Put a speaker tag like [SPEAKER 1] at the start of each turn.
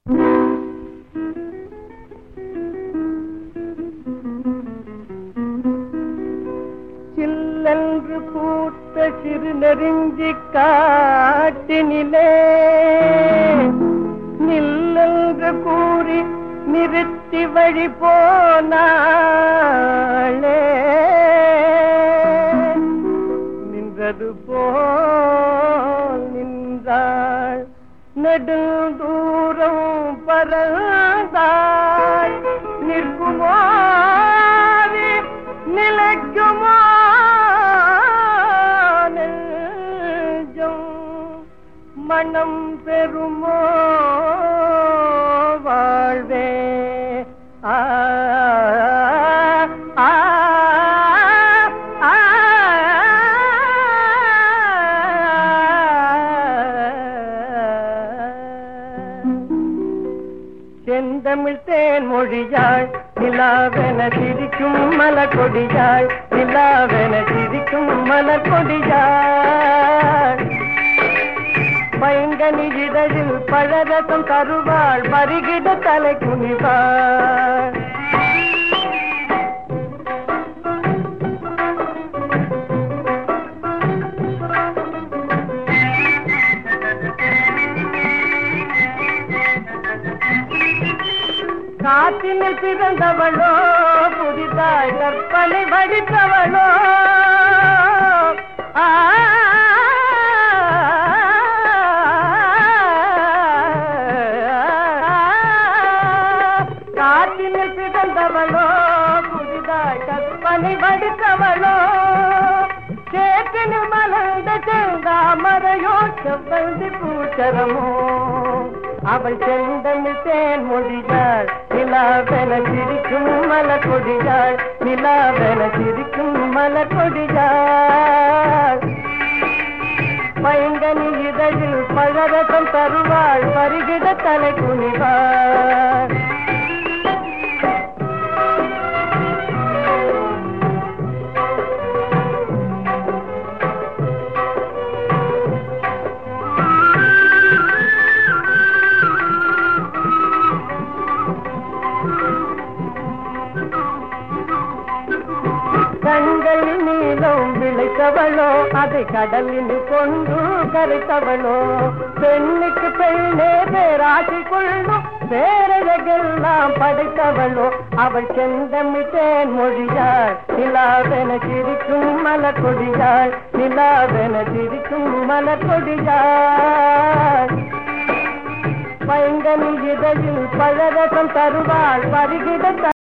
[SPEAKER 1] சில்லென்று பூத்த சிறு நெருங்கி காட்டினிலே நில்லென்று கூறி நிறுத்தி வழி போனாளே நின்றது போல் நின்றாள் நெடுந்தூரம் பறந்தாள் நிற்குமோ அது நிலைக்குமோ நெஞ்சம் மனம் பெறுமோ வாழ்வே ஆ ஆ, ஆ, செந்தமிழ் தேன் மொழியாள் நிலாவென சிரிக்கும் மலர் கொடியாள் நிலாவென சிரிக்கும் மலர் கொடியாள் பைங்கனி இதழில் பழரசம் தருவாள் பருகிட தலை குனிவாள் காற்றினில் பிறந்தவளோ புதிதாய் கற்பனை வடித்தவளோ ஆ, காற்றினில் பிறந்தவளோ புதிதாய் கற்பனை வடித்தவளோ சேற்றினில் மலர்ந்த செந்தாமரையோ செவ்வந்தி பூச்சரமோ அவள் செந்தமிழ் தேன் மொழியாள் நிலாவென சிரிக்கும் மலர் கொடியாள் நிலாவென சிரிக்கும் மலர் கொடியாள் பைங்கனி இதழில் பழரசம் தருவாள் பருகிட தலை குனிவாள் கண்களில் நீளம் விளைத்தவளோ அதை கடலில் கொண்டு கரைத்தவளோ பெண்ணுக்கு பெண்ணே பேராசி கொள்ளும் பேரழகெல்லாம் படைத்தவளோ அவள் செந்தமிட்டேன் மொழியாள் நிலாவென சிரிக்கும் மலர் கொடியாள் நிலாவென சிரிக்கும் மலர் கொடியாள் பைங்கனி இதழில் பழரசம் தருவாள் பருகிட